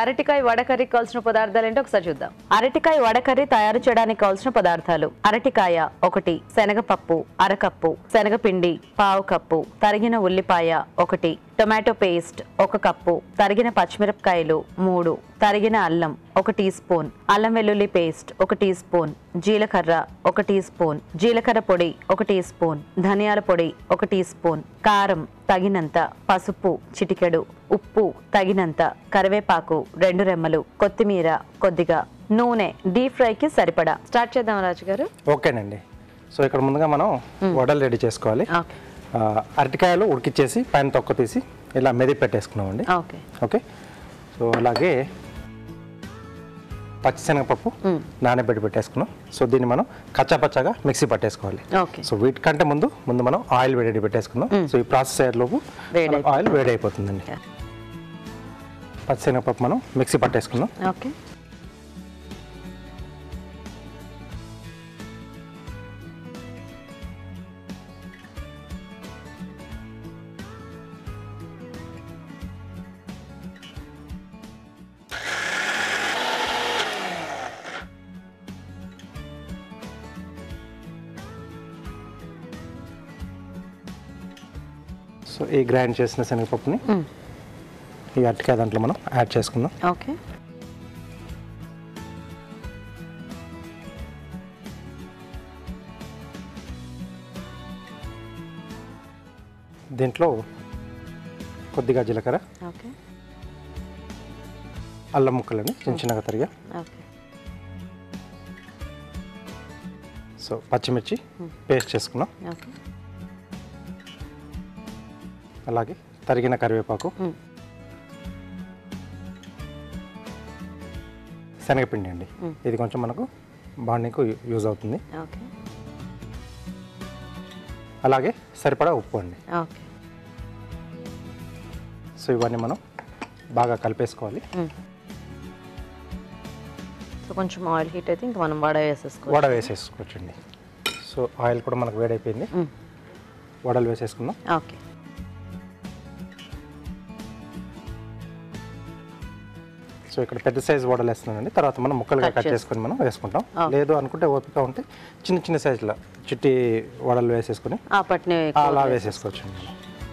అరటికాయ వడకర్రీ కావాల్సిన పదార్థాలు ఏంటో ఒకసారి చూద్దాం అరటికాయ వడకర్రీ తయారు చేయడానికి కావాల్సిన పదార్థాలు అరటికాయ ఒకటి శనగపప్పు అరకప్పు శనగపిండి పావు కప్పు తరిగిన ఉల్లిపాయ ఒకటి టొమాటో పేస్ట్ ఒక కప్పు తరిగిన పచ్చిమిరపకాయలు మూడు తరిగిన అల్లం ఒక టీ స్పూన్ అల్లం వెల్లుల్లి పేస్ట్ ఒక టీ స్పూన్ జీలకర్ర ఒక టీ స్పూన్ జీలకర్ర పొడి ఒక టీ స్పూన్ ధనియాల పొడి ఒక టీ స్పూన్ కారం తగినంత పసుపు చిటికెడు ఉప్పు తగినంత కరివేపాకు రెండు రెమ్మలు కొత్తిమీర కొద్దిగా నూనె డీప్ ఫ్రైకి సరిపడా స్టార్ట్ చేద్దాం రాజు గారు ఓకేనండి సో ఇక్కడ ముందుగా మనం వడలు రెడీ చేసుకోవాలి ఓకే ఆ, అరటికాయలు ఉడికిచ్చేసి పైన తొక్క తీసి ఇలా మెది పెట్టేసుకున్నామండి ఓకే ఓకే సో అలాగే పచ్చిశనగపప్పు నానబెట్టి పెట్టేసుకున్నాం సో దీన్ని మనం కచ్చాపచ్చాగా మిక్సీ పట్టేసుకోవాలి ఓకే సో వీటికంటే ముందు ముందు మనం ఆయిల్ వేడి పెట్టేసుకుందాం సో ఈ ప్రాసెస్ అయ్యేలోపు వేడి మనకు ఆయిల్ వేడి అయిపోతుందండి పచ్చిశనగపప్పు మనం మిక్సీ పట్టేసుకుందాం ఓకే సో ఈ గ్రైండ్ చేసిన శనగపప్పుని ఈ అరటికాయ దాంట్లో మనం యాడ్ చేసుకుందాం ఓకే దీంట్లో కొద్దిగా జీలకర్ర ఓకే అల్లం ముక్కలని చిన్న చిన్నగా తరిగా ఓకే సో పచ్చిమిర్చి పేస్ట్ చేసుకున్నాం ఓకే అలాగే తరిగిన కరివేపాకు మ్మ్. శనగపిండి అండి ఇది కొంచెం మనకు బాండింగ్కు యూజ్ అవుతుంది ఓకే అలాగే సరిపడా ఉప్పు అండి ఓకే సో ఇవన్నీ మనం బాగా కలిపేసుకోవాలి సో కొంచెం ఆయిల్ హీట్ అయితే ఇంకా మనం వడ వేసేసుకోవాలి వడ వేసేసుకోవచ్చండి సో ఆయిల్ కూడా మనకు వేడైపోయింది వడలు వేసేసుకుందాం ఓకే సో ఇక్కడ పెద్ద సైజు వడలు వేస్తున్నానండి తర్వాత మనం ముక్కలుగా Cut కట్ చేసు- చేసుకొని మనం వేసుకుంటాం లేదు అనుకుంటే ఓపిక ఉంటే చిన్న చిన్న సైజులో చిట్టి వడలు వేసేసుకొని ఆ పట్ని అలా వేసేసుకోవచ్చు అండి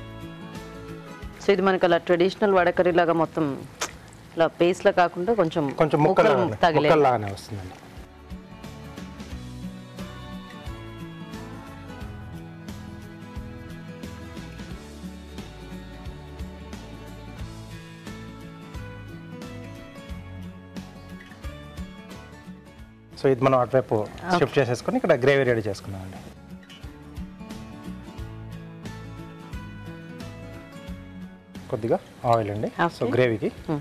సో ఇది మనకి అలా ట్రెడిషనల్ వడకర్రీ లాగా మొత్తం ఇలా పేస్ట్ లా కాకుండా కొంచెం కొంచెం ముక్కలు తగిలే ముక్కల్లాగానే వస్తుందండి సో ఇది మనం అటువైపు షిఫ్ట్ చేసేసుకొని ఇక్కడ గ్రేవీ రెడీ చేసుకున్నామండి కొద్దిగా ఆయిల్ అండి సో Okay. గ్రేవీకి Hmm.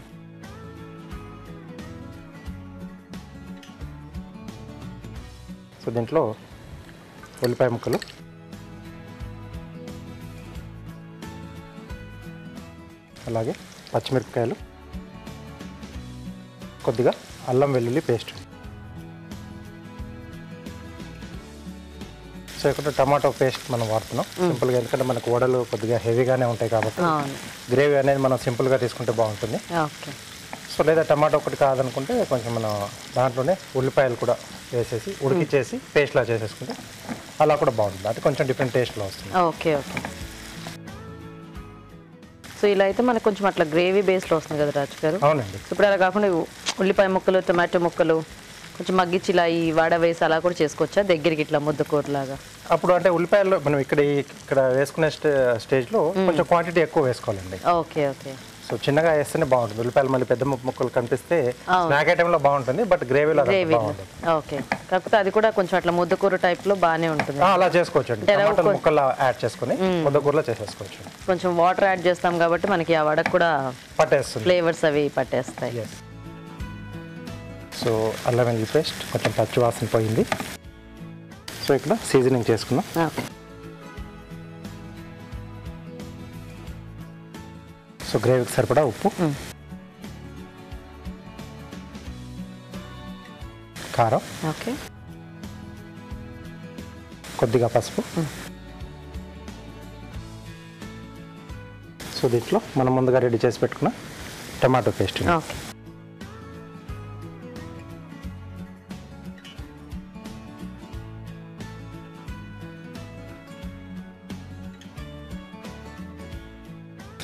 సో దీంట్లో ఉల్లిపాయ ముక్కలు అలాగే పచ్చిమిరపకాయలు కొద్దిగా అల్లం వెల్లుల్లి పేస్ట్ సో ఇక్కడ టమాటో పేస్ట్ మనం వాడుతున్నాం సింపుల్గా ఎందుకంటే మనకు వడలు కొద్దిగా హెవీగానే ఉంటాయి కాబట్టి అవును గ్రేవీ అనేది మనం సింపుల్గా తీసుకుంటే బాగుంటుంది ఓకే సో లేదా టమాటో ఒకటి కాదనుకుంటే కొంచెం మనం దాంట్లోనే ఉల్లిపాయలు కూడా వేసేసి ఉడికిచ్చేసి పేస్ట్లా చేసేసుకుంటే అలా కూడా బాగుంటుంది అది కొంచెం డిఫరెంట్ టేస్ట్లో వస్తుంది ఓకే ఓకే సో ఇలా అయితే మనకు కొంచెం అట్లా గ్రేవీ బేస్లో వస్తుంది కదా రాజు గారు అవునండి సో ఇప్పుడు అలా కాకుండా ఇవి ఉల్లిపాయ ముక్కలు టొమాటో ముక్కలు కొంచెం మగ్గిచ్చి ఇలా ఈ వాడ వేసి అలా కూడా చేసుకోవచ్చా దగ్గరికి ఇట్లా ముద్దకూరలాగా అప్పుడు అంటే ఉల్లిపాయలు మనం ఇక్కడ ఈ- ఇక్కడ వేసుకునే స్టే స్టేజ్లో కొంచెం క్వాంటిటీ ఎక్కువ వేసుకోవాలండి ఓకే ఓకే సో చిన్నగా వేస్తేనే బాగుంటుంది ఉల్లిపాయలు మళ్ళీ పెద్ద ముక్క- ముక్కలు కనిపిస్తే స్నాక్ ఐటెంలో బాగుంటుంది బట్ గ్రేవీలో అది గ్రేవీ బాగుంటుంది ఓకే కాకపోతే అది కూడా కొంచెం అట్లా ముద్దకూర టైప్లో బాగానే ఉంటుంది ఆ, అలా చేసుకోవచ్చు అండి ఎలా టమాటాలు ముక్కలు యాడ్ చేసుకొని ముద్దకూరలో చేసేసుకోవచ్చు కొంచెం వాటర్ యాడ్ చేస్తాం కాబట్టి మనకి ఆ వడకు కూడా పట్టేస్తుంది ఫ్లేవర్స్ అవి పట్టేస్తాయి Yes. సో అల్లం వెల్లుల్లి పేస్ట్ కొంచెం పచ్చి వాసన పోయింది సో ఇక్కడ సీజనింగ్ చేసుకున్నాం ఓకే సో గ్రేవీకి సరిపడా ఉప్పు కారం ఓకే కొద్దిగా పసుపు సో దీంట్లో మనం ముందుగా రెడీ చేసి పెట్టుకున్న tomato paste okay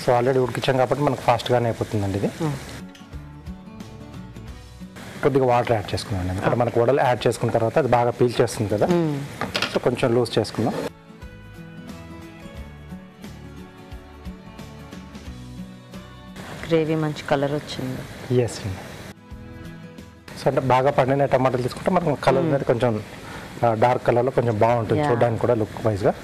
so already ఉడికించాం కాబట్టి మనకు ఫాస్ట్గానే అయిపోతుందండి ఇది కొద్దిగా వాటర్ యాడ్ చేసుకున్నాం ఎందుకంటే మనకు వడలు యాడ్ చేసుకున్న తర్వాత అది బాగా పీల్ చేస్తుంది కదా సో కొంచెం లూజ్ చేసుకుందాం గ్రేవీ మంచి కలర్ వచ్చింది ఎస్ అండి సో అంటే బాగా పండిన టమాటాలు తీసుకుంటే మనకు కలర్ అనేది కొంచెం డార్క్ కలర్లో కొంచెం బాగుంటుంది Yeah. చూడడానికి కూడా లుక్ వైజ్గా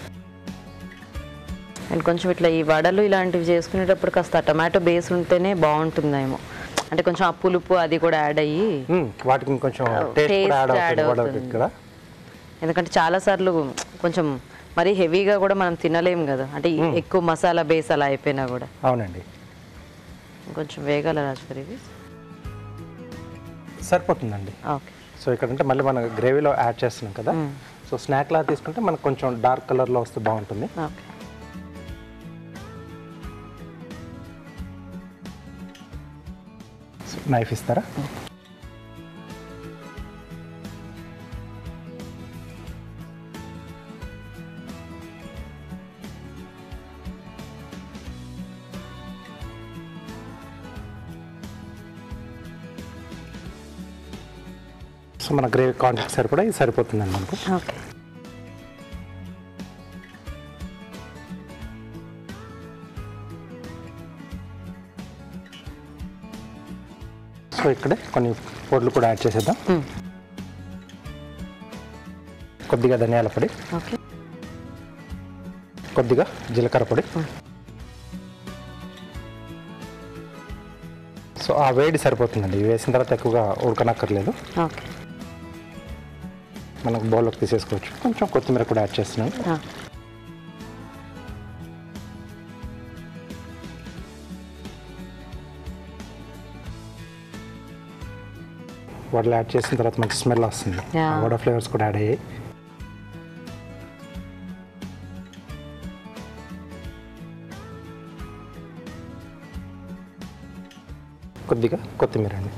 అండ్ కొంచెం ఇట్లా ఈ వడలు ఇలాంటివి చేసుకునేటప్పుడు కాస్త టమాటో బేస్ ఉంటేనే బాగుంటుందేమో అంటే కొంచెం ఆ పులుపు అది కూడా యాడ్ అయ్యి వాటికి ఇంకొంచెం టేస్ట్ taste కూడా యాడ్ add అవుతుంది వడలకి అవుతుంది. కదా ఎందుకంటే చాలాసార్లు కొంచెం మరీ హెవీగా కూడా మనం తినలేము కదా అంటే ఈ ఎక్కువ మసాలా బేస్ అలా అయిపోయినా కూడా అవునండి కొంచెం వేగాల రాజుగారు ఇవి సరిపోతుందండి ఓకే సో ఇక్కడ అంటే మళ్ళీ మనం గ్రేవీలో యాడ్ చేస్తున్నాం కదా సో స్నాక్ లా తీసుకుంటే మనకు కొంచెం డార్క్ కలర్లో వస్తే బాగుంటుంది ఓకే నైఫ్ ఇస్తారా సో మన గ్రేవీ క్వాంటిటీ సరిపడా ఇది సరిపోతుందండి మనకు ఓకే సో ఇక్కడే కొన్ని పొడులు కూడా యాడ్ చేసేద్దాం Hmm. కొద్దిగా ధనియాల పొడి ఓకే కొద్దిగా జీలకర్ర పొడి సో ఆ వేడి సరిపోతుందండి ఇవి వేసిన తర్వాత ఎక్కువగా ఉడకనక్కర్లేదు ఓకే మనకు బౌల్లోకి తీసేసుకోవచ్చు కొంచెం కొత్తిమీర కూడా యాడ్ చేస్తున్నాను వడలు యాడ్ చేసిన తర్వాత మంచి స్మెల్ వస్తుంది Yeah. ఆ వడ ఫ్లేవర్స్ కూడా యాడ్ అయ్యాయి కొద్దిగా కొత్తిమీర అండి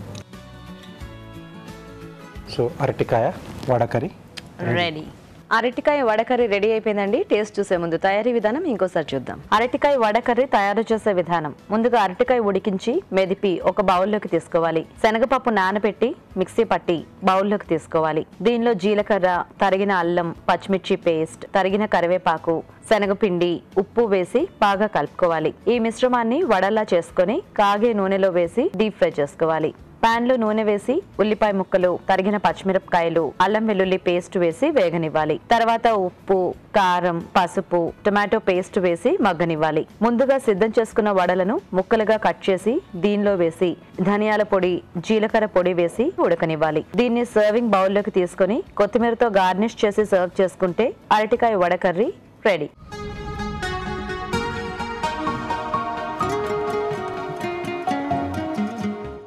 సో అరటికాయ వడకరి రెడీ అరటికాయ వడకర్రీ రెడీ అయిపోయిందండి టేస్ట్ చూసే ముందు తయారీ విధానం ఇంకోసారి చూద్దాం అరటికాయ వడకర్రీ తయారు చేసే విధానం ముందుగా అరటికాయ ఉడికించి మెదిపి ఒక బౌల్లోకి తీసుకోవాలి శనగపప్పు నానబెట్టి మిక్సీ పట్టి బౌల్లోకి తీసుకోవాలి దీనిలో జీలకర్ర తరిగిన అల్లం పచ్చిమిర్చి పేస్ట్ తరిగిన కరివేపాకు శనగపిండి ఉప్పు వేసి బాగా కలుపుకోవాలి ఈ మిశ్రమాన్ని వడలా చేసుకొని కాగే నూనెలో వేసి డీప్ ఫ్రై చేసుకోవాలి పాన్ లో నూనె వేసి ఉల్లిపాయ ముక్కలు తరిగిన పచ్చిమిరపకాయలు అల్లం వెల్లుల్లి పేస్ట్ వేసి వేగనివ్వాలి తర్వాత ఉప్పు కారం పసుపు టొమాటో పేస్ట్ వేసి మగ్గనివ్వాలి ముందుగా సిద్ధం చేసుకున్న వడలను ముక్కలుగా కట్ చేసి దీనిలో వేసి ధనియాల పొడి జీలకర్ర పొడి వేసి ఉడకనివ్వాలి దీన్ని సర్వింగ్ బౌల్లోకి తీసుకొని కొత్తిమీరతో గార్నిష్ చేసి సర్వ్ చేసుకుంటే అరటికాయ వడ కర్రీ రెడీ